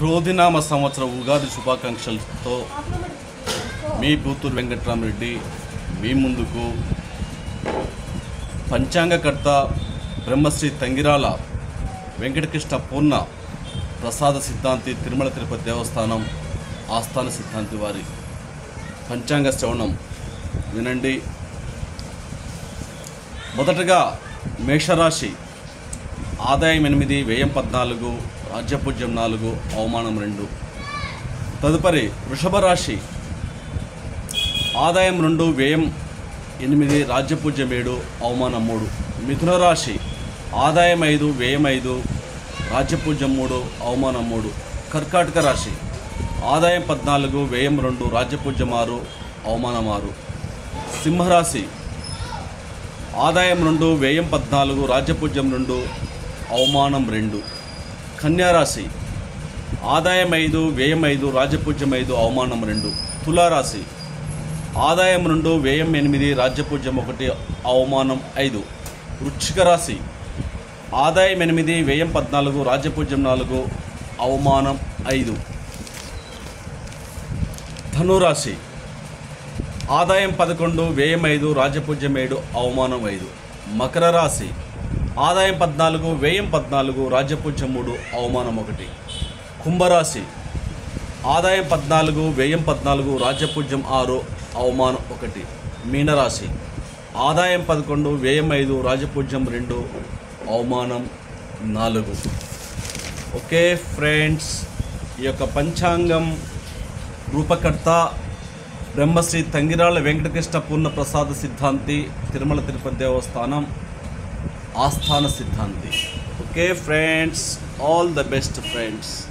క్రోధినామ సంవత్సర ఉగాది శుభాకాంక్షలతో మీ బూతూరు వెంకట్రామరెడ్డి మీ ముందుకు పంచాంగకర్త బ్రహ్మశ్రీ తంగిరాల వెంకటకృష్ణ పూర్ణ ప్రసాద సిద్ధాంతి తిరుమల తిరుపతి దేవస్థానం ఆస్థాన సిద్ధాంతి వారి పంచాంగ శ్రవణం వినండి మొదటగా మేషరాశి ఆదాయం ఎనిమిది వ్యయం పద్నాలుగు రాజ్యపూజ్యం నాలుగు అవమానం రెండు తదుపరి వృషభ రాశి ఆదాయం రెండు వ్యయం ఎనిమిది రాజ్యపూజ్యం ఏడు అవమానం మూడు మిథున రాశి ఆదాయం ఐదు వ్యయం ఐదు రాజ్యపూజ్యం మూడు అవమానం మూడు కర్కాటక రాశి ఆదాయం పద్నాలుగు వ్యయం రెండు రాజ్యపూజ్యం ఆరు అవమానం ఆరు సింహరాశి ఆదాయం రెండు వ్యయం పద్నాలుగు రాజ్యపూజ్యం రెండు అవమానం రెండు కన్యారాశి ఆదాయం ఐదు వ్యయం ఐదు రాజ్యపూజ్యం ఐదు అవమానం రెండు తులారాశి ఆదాయం రెండు వ్యయం ఎనిమిది రాజ్యపూజ్యం ఒకటి అవమానం ఐదు వృశ్చిక రాశి ఆదాయం ఎనిమిది వ్యయం పద్నాలుగు రాజ్యపూజ్యం నాలుగు అవమానం ఐదు ధనురాశి ఆదాయం పదకొండు వ్యయం ఐదు రాజ్యపూజ్యం ఏడు అవమానం ఐదు మకర రాశి ఆదాయం పద్నాలుగు వ్యయం పద్నాలుగు రాజ్యపూజ్యం మూడు అవమానం ఒకటి కుంభరాశి ఆదాయం పద్నాలుగు వ్యయం పద్నాలుగు రాజ్యపూజ్యం ఆరు అవమానం ఒకటి మీనరాశి ఆదాయం పదకొండు వ్యయం ఐదు రాజపూజ్యం రెండు అవమానం నాలుగు ఓకే ఫ్రెండ్స్ ఈ యొక్క పంచాంగం రూపకర్త బ్రహ్మశ్రీ తంగిరాల వెంకటకృష్ణ పూర్ణ ప్రసాద సిద్ధాంతి తిరుమల తిరుపతి దేవస్థానం ఆస్థాన సిద్ధాంతి okay friends all the best friends